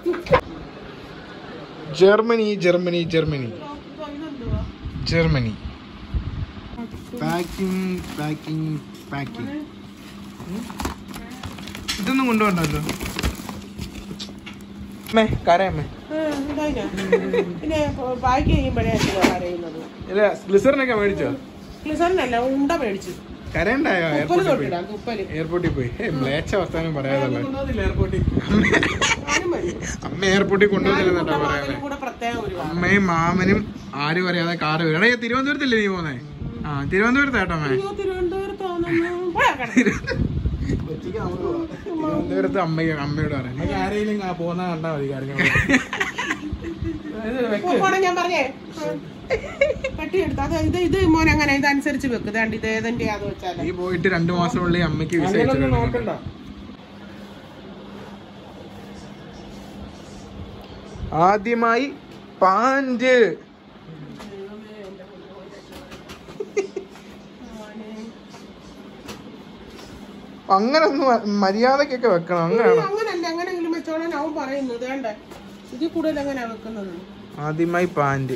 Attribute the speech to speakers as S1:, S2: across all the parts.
S1: Germany Germany Germany
S2: ഇതെന്തുവാ?
S1: Germany packing packing packing ഇതൊന്നും കൊണ്ടുപോകണ്ടല്ലോ അമ്മേ കരയമ്മേ
S2: ആ, ഇതായിനാ. പിന്നെ ബാക്കി ചെയ്യുമ്പോഴേ എന്തുവാ കരയുന്നത്
S1: ഇല്ല ഗ്ലിസറിനൊക്കെ മേടിച്ചോ
S2: ഗ്ലിസറിനല്ല ഉണ്ട മേടിച്ചു
S1: കരയുണ്ടായോ
S2: ഉപ്പല്
S1: എയർപോർട്ടിൽ പോയി
S2: തൊട്ടിടാം തുപ്പല്
S1: എയർപോർട്ടിൽ പോയി ഏ മ്ലേച്ഛ വർത്താനം പറയാതല്ലേ
S2: ഞാനും മതി.
S1: അമ്മ എയർപോർട്ടിൽ കൊണ്ടുവന്നില്ലെന്നാ
S2: ഞാനും
S1: പറയുന്നത്
S2: കൂടെ പ്രത്യേകം ഒരു വാ.
S1: അമ്മയും മാമനും ആരും അറിയാതെ കാറ് വരും എടാ തിരുവനന്തപുരത്തല്ലേ നീ പോന്നെ ആ തിരുവനന്തപുരത്ത് കേട്ടോ അമ്മേ
S2: അയ്യോ, തിരുവനന്തപുരത്താണെന്ന്. പോടാ കട.
S1: തിരുവനന്തപുരത്ത് അമ്മയ്ക്ക് അമ്മയോട് പറയാം
S3: ആരെങ്കിലും പോകുന്ന കണ്ടാ മതി കാര്യങ്ങൾ
S2: പോ- പോടാ ഞാൻ പറഞ്ഞേ ആ. കട്ടിയെടുത്ത് അത് ഇത് ഇത് മോൻ അങ്ങനെ ഇതനുസരിച്ച് വെക്ക് ദാണ്ട് ഇത് ഏതിന്റെ അത് വെച്ചാല്
S1: നീ പോയിട്ട് രണ്ടു മാസമുള്ളിൽ അമ്മയ്ക്ക് വിസ അയച്ചു
S3: അങ്ങനൊന്നും
S1: കൊടുക്കണം.
S3: നോക്കണ്ട
S1: ആദ്യമായി പാൻറ് അങ്ങനെ ഒന്ന് മര്യാദക്കൊക്കെ വെക്കണം അങ്ങനെയാണോ
S2: അങ്ങനല്ല അങ്ങനെങ്കിലും വെച്ചോളാൻ അവൻ പറയുന്നത് വേണ്ട ഇതിൽ കൂടുതൽ എങ്ങനെയാ വെക്കുന്നത്
S1: ആദ്യമായി പാൻറ്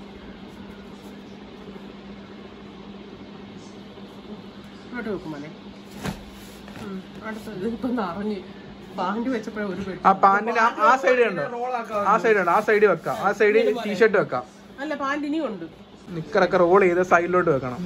S2: അങ്ങോട്ട് വെക്കും മോനെ ഉം, അടുത്തത് ഇപ്പൊ നിറഞ്ഞ് പാൻറ് വെച്ചപ്പോഴേ ഒരു പെട്ടി
S1: ആ പാൻറിന് ആ സൈഡ് കണ്ടോ ആ സൈഡ് കണ്ടോ ആ സൈഡ് വെക്കാം ആ സൈഡ് ടീഷർട്ട് വെക്കാം
S2: അല്ല പാൻറ് ഇനിയും ഉണ്ട്
S1: നിക്കറൊക്കെ റോൾ ചെയ്ത് സൈഡിലോട്ട് വെക്കണം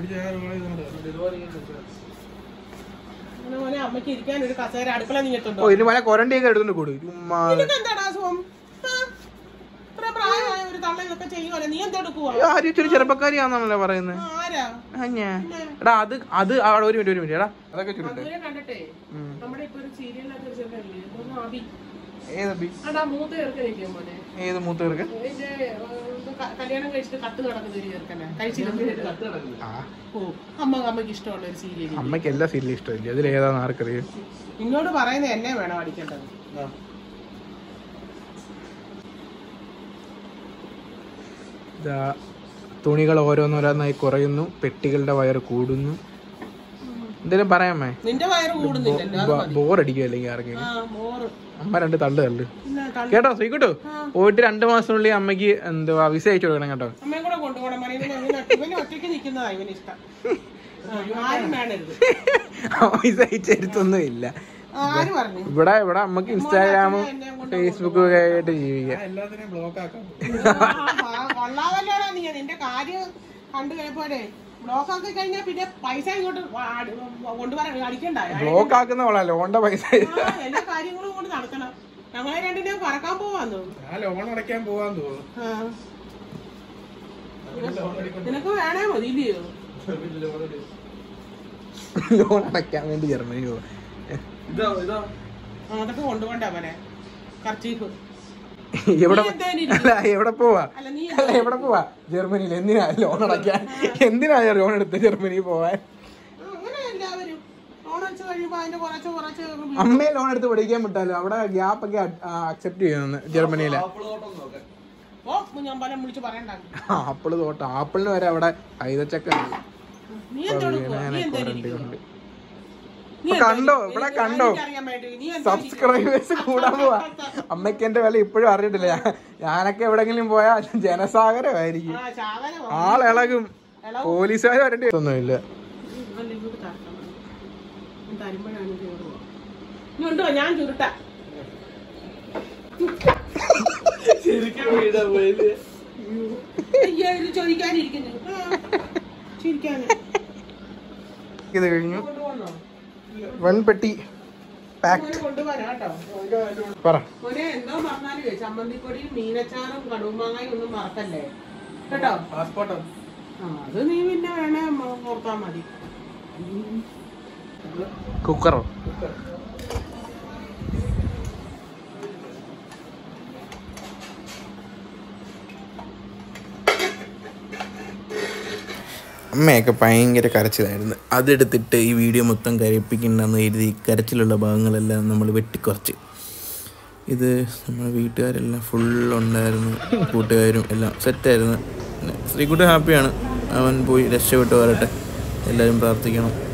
S2: അങ്ങനെ മോനെ അമ്മയ്ക്ക് ഇരിക്കാൻ ഒരു കസേര അടുക്കള
S1: ഓ
S2: നീങ്ങത്തുണ്ടോ
S1: ഇതിന് മഴ കൊരണ്ടിയൊക്കെ എടുത്തോണ്ട് കൊടു ചുമ്മാ
S2: നിനക്ക് എന്താണ് അസുഖം ആ? ഇത്ര പ്രായമായ ഒരു തള്ള ഇതൊക്കെ ചെയ്യുമല്ലോ നീ എന്തെടുക്കുവാ
S1: ആരും ഇച്ചിരി ചെറുപ്പക്കാരിയാണെന്നാണല്ലോ പറയുന്നത്
S2: ആരാ
S1: അഞ്ഞാ എടാ അത് അത് അവിടെ ഒരു മിനിറ്റ് ഒരു മിനിറ്റ് എടാ അതൊക്കെ ചുരുട്ടെ
S2: അതുവരെ കണ്ടിട്ടേ
S1: ഉം.
S2: നമ്മുടെ ഇപ്പൊ ഒരു സീരിയലിനകത്ത് ഒരു ചെറുക്കനില്ലേ ഇതൊന്നും അബി
S1: ഏത് ബി
S2: അടാ മൂത്ത ചെറുക്കനില്ലേ മോനെ
S1: ഏത് മൂത്ത പേർക്ക്
S2: ഇതിന്റെ ഏഹ്, ഇത് ക- കല്യാണം കഴിച്ചിട്ട് കത്ത് കിടക്കുന്ന ഒരു ചെറുക്കനാ കഴിച്ചില്ല
S1: ആ
S2: ഓ അമ്മ അമ്മക്ക് ഇഷ്ടമുള്ള ഒരു സീരിയൽ
S1: അമ്മയ്ക്ക് എല്ലാ സീരിയലും ഇഷ്ടമില്ല അതിൽ ഏതാന്ന് ആർക്കറിയാം
S2: നിന്നോട് പറയുന്നത് എന്നെ വേണം അടിക്കേണ്ടത്
S1: ഇതാ തുണികൾ ഓരോന്നോരോന്നായി കുറയുന്നു പെട്ടികളുടെ വയറ് കൂടുന്നു എന്തെങ്കിലും പറയാമേ
S2: നിന്റെ വയറ് കൂടുന്നില്ലല്ലോ അത് മതി
S1: ബോറടിക്കും അല്ലെങ്കിൽ ആർക്കെങ്കിലും
S2: ആ മോറ്
S1: അമ്മ രണ്ട് തള്ളു തള്ളു
S2: പിന്നെ തള്ളി-
S1: കേട്ടോ ശ്രീകുട്ടു പോയിട്ട് രണ്ട് മാസത്തിനുള്ളിൽ അമ്മയ്ക്ക് എന്തുവാ വിസ അയച്ചു കൊടുക്കണം കേട്ടോ
S2: അമ്മയും കൂടെ കൊണ്ടുപോകണം മനെ ഇവന് ഇവന് ഇവന് ഒറ്റയ്ക്ക് നിൽക്കുന്നതാ ഇവന് ഇഷ്ടം ആ, ആരും വേണരുത്
S1: വിസ അയച്ചെടുത്തൊന്നും ഇല്ല
S2: ആര് പറഞ്ഞു
S1: ഇവിടെ ഇവിടെ അമ്മക്ക് ഇൻസ്റ്റാഗ്രാമും
S2: എന്നെ കൊണ്ട്
S1: ഫേസ്ബുക്കും ഒക്കെ ആയിട്ട് ജീവിക്കാം
S3: എല്ലാത്തിനെയും ബ്ലോക്ക് ആക്കാം
S2: കൊള്ളാവല്ലോടാ നീ നിന്റെ കാര്യം കണ്ടു കഴിഞ്ഞപ്പോഴേ ബ്ലോക്ക് ആക്കി കഴിഞ്ഞാൽ പിന്നെ പൈസ ഇങ്ങോട്ട് വാ- അടി- കൊണ്ടുവരാൻ അടിക്കണ്ട
S1: ബ്ലോക്ക് ആക്കുന്ന പോളെ ലോണിന്റെ പൈസ
S2: ആ, എല്ലാ കാര്യങ്ങളും കൊണ്ട് നടക്കണം ഞങ്ങളെ രണ്ടിനെയും പറക്കാൻ പോവാന്ന്
S3: ഞാൻ ലോൺ അടയ്ക്കാൻ പോവാൻ തോന്നുന്നു
S2: ആ. നിനക്ക് വേണേ മതി ഇല്ലയോ
S1: ലോൺ അടയ്ക്കാൻ വേണ്ടി ജർമ്മനി പോവാ
S3: ഇതാ ഇതാ
S2: ആ, അതൊക്കെ കൊണ്ടുപോണ്ട അവനെ കർച്ചീഫ്
S1: എവിടെ
S2: നീ എന്തായാലും ഇരിക്ക്.
S1: അല്ല എവിടെ പോവാ
S2: അല്ല നീ
S1: അല്ല എവിടെ പോവാ ജർമ്മനിയിൽ എന്തിനാ ലോൺ അടയ്ക്കാൻ എന്തിനാ ലോൺ എടുത്ത് ജർമ്മനി പോവാൻ
S2: ആ, അങ്ങനെ എല്ലാവരും ലോൺ അടിച്ച് കഴിയുമ്പോ അതിന്റെ കുറച്ച് കുറച്ച്
S1: അമ്മയെ ലോൺ എടുത്ത് പഠിക്കാൻ വിട്ടാലോ അവിടെ ഗ്യാപ്പ് ഒക്കെ അക്സെപ്റ്റ് ചെയ്യുന്നു ജർമ്മനിയിലെ
S2: ഓ ഞാൻ പലം വിളിച്ച് പറയണ്ട
S1: ആപ്പിള് തോട്ടം ആപ്പിളിന് വരെ അവിടെ കൈതച്ചക്ക ഉണ്ട്.
S2: നീ എന്തെടുക്കുവാ നീ
S1: ഇങ്ങനെ
S2: എന്തായാലും
S1: കുറേ
S2: ഇരിക്കുവാ.
S1: ഉണ്ട്.
S2: നീ
S1: ഇപ്പൊ
S2: എന്താ
S1: കണ്ടോ
S2: ഇരിക്കുവാ?
S1: ഇവിടെ
S2: എനിക്ക്
S1: കണ്ടോ
S2: എനിക്കറിയാൻ വേണ്ടി. നീ എന്താ
S1: സബ്സ്ക്രൈബേഴ്സ് കൂടാൻ പോവാ അമ്മയ്ക്ക് എന്റെ വില ഇപ്പോഴും അറിയത്തില്ല ഞാൻ- ഞാനൊക്കെ എവിടെങ്കിലും പോയാൽ ജനസാഗരമായിരിക്കും
S2: ആ, ശാകലം.
S1: ആളിളകും പോലീസുകാർ വരേണ്ടി ഒന്നുമില്ല
S2: അല്ല, ഇങ്ങോട്ട് താഴ്ത്താൻ മതി. ഞാൻ തരുമ്പോഴാണ് കേറുക. നീ ഉണ്ടോ ഞാൻ ചുരുട്ടാ
S3: ശരിക്കും വീടാ പോയില്ലേ
S2: അയ്യോ ഇത് ചോദിക്കാനിരിക്കുന്നു ആ, ചിരിക്കാന്
S1: ഇത് കഴിഞ്ഞു
S2: കൊണ്ടുപോകണോ
S1: വൺ പെട്ടി പാക്ക്
S2: മോനെ കൊണ്ടുപോകാനാ കേട്ടോ
S1: പറ
S2: മോനെ എന്തോ പറഞ്ഞാലും ചമ്മന്തിപ്പൊടിയും മീനച്ചാറും കടുമാങ്ങായും ഒന്നും മറക്കല്ലേ കേട്ടോ
S3: പാസ്പോർട്ടോ
S2: ആ അത് നീ പിന്നെ വേണേ മ- ഓർത്താ മതി
S1: കുക്കറോ അമ്മയൊക്കെ ഭയങ്കര കരച്ചിലായിരുന്നു അതെടുത്തിട്ട് ഈ വീഡിയോ മൊത്തം കരയിപ്പിക്കണ്ടെന്ന് എഴുതി കരച്ചിലുള്ള ഭാഗങ്ങളെല്ലാം നമ്മൾ വെട്ടിക്കുറച്ച് ഇത് നമ്മുടെ വീട്ടുകാരെല്ലാം ഫുൾ ഉണ്ടായിരുന്നു കൂട്ടുകാരും എല്ലാം സെറ്റായിരുന്നു പിന്നെ ശ്രീകുട്ടി ഹാപ്പിയാണ് അവൻ പോയി രക്ഷപ്പെട്ടു വരട്ടെ എല്ലാവരും പ്രാർത്ഥിക്കണം